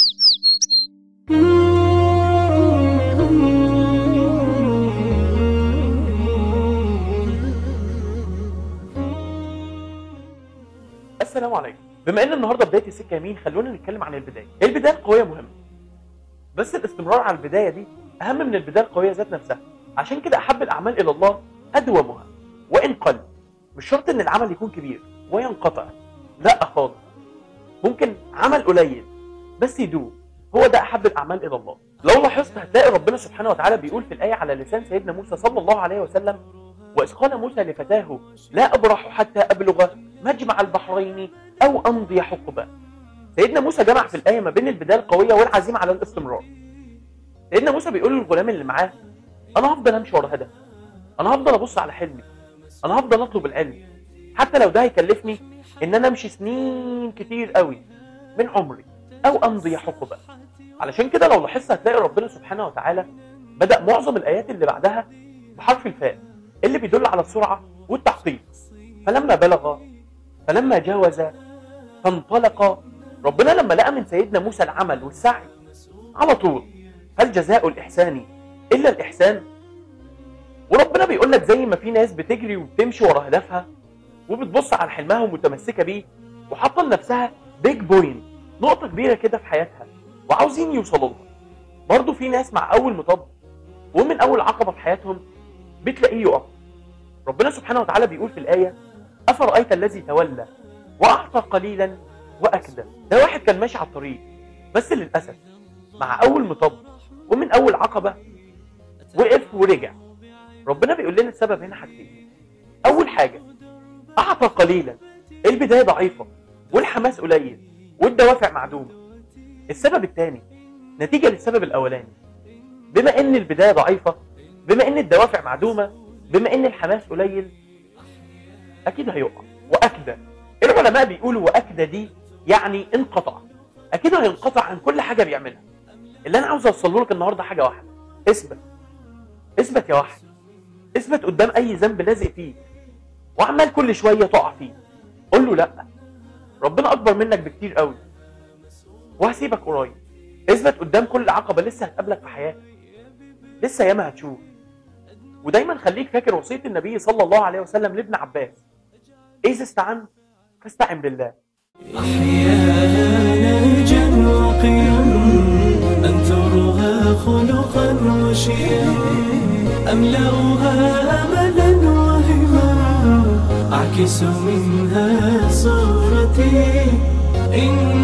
السلام عليكم بما ان النهارده بدايه السكه يمين خلونا نتكلم عن البدايه البدايه القويه مهمه بس الاستمرار على البدايه دي اهم من البدايه القويه ذات نفسها عشان كده احب الاعمال الى الله ادومها وان قل مش شرط ان العمل يكون كبير وينقطع لا خالص ممكن عمل قليل بس يدوم هو ده احب الاعمال الى الله لو لاحظت هتلاقي ربنا سبحانه وتعالى بيقول في الايه على لسان سيدنا موسى صلى الله عليه وسلم واذ قال موسى لفتاه لا ابرح حتى ابلغ مجمع البحرين او امضي حقبا سيدنا موسى جمع في الايه ما بين البدايه القويه والعزيمه على الاستمرار سيدنا موسى بيقول للغلام اللي معاه انا هفضل امشي ورا هدفي انا هفضل ابص على حلمي انا هفضل اطلب العلم حتى لو ده هيكلفني ان انا امشي سنين كتير قوي من عمري او امضي حقبا علشان كده لو لاحظت هتلاقي ربنا سبحانه وتعالى بدا معظم الايات اللي بعدها بحرف الفاء اللي بيدل على السرعه والتحقيق فلما بلغ فلما جاوز فانطلق ربنا لما لقى من سيدنا موسى العمل والسعي على طول هل جزاء الإحسان إلا الإحسان وربنا بيقول لك زي ما في ناس بتجري وبتمشي ورا هدفها وبتبص على حلمها ومتمسكة بيه وحاطة لنفسها بيج بوينت نقطة كبيرة كده في حياتها وعاوزين يوصلوا لها برضه في ناس مع أول مطب ومن أول عقبة في حياتهم بتلاقيه يقف ربنا سبحانه وتعالى بيقول في الآية أفرأيت الذي تولى وأعطى قليلا وأكدى ده واحد كان ماشي على الطريق بس للأسف مع أول مطب ومن أول عقبة وقف ورجع ربنا بيقول لنا السبب هنا حاجتين أول حاجة أعطى قليلا البداية ضعيفة والحماس قليل والدوافع معدومة السبب الثاني نتيجة للسبب الأولاني بما إن البداية ضعيفة بما إن الدوافع معدومة بما إن الحماس قليل أكيد هيقع وأكدى العلماء بيقولوا وأكدى دي يعني انقطع أكيد هينقطع عن كل حاجة بيعملها اللي أنا عاوز أوصله لك النهاردة حاجة واحدة اثبت اثبت يا واحد اثبت قدام أي ذنب لازق فيك وعمال كل شوية تقع فيه قول له لأ ربنا أكبر منك بكتير قوي وهسيبك قريب اثبت قدام كل عقبة لسه هتقابلك في حياتك لسه ياما هتشوف ودايما خليك فاكر وصية النبي صلى الله عليه وسلم لابن عباس إذا استعنت فاستعن بالله أحيانا جنوقيا أنثرها خلقا وشيا أملأها أملا وهما أعكس منها صورتي إن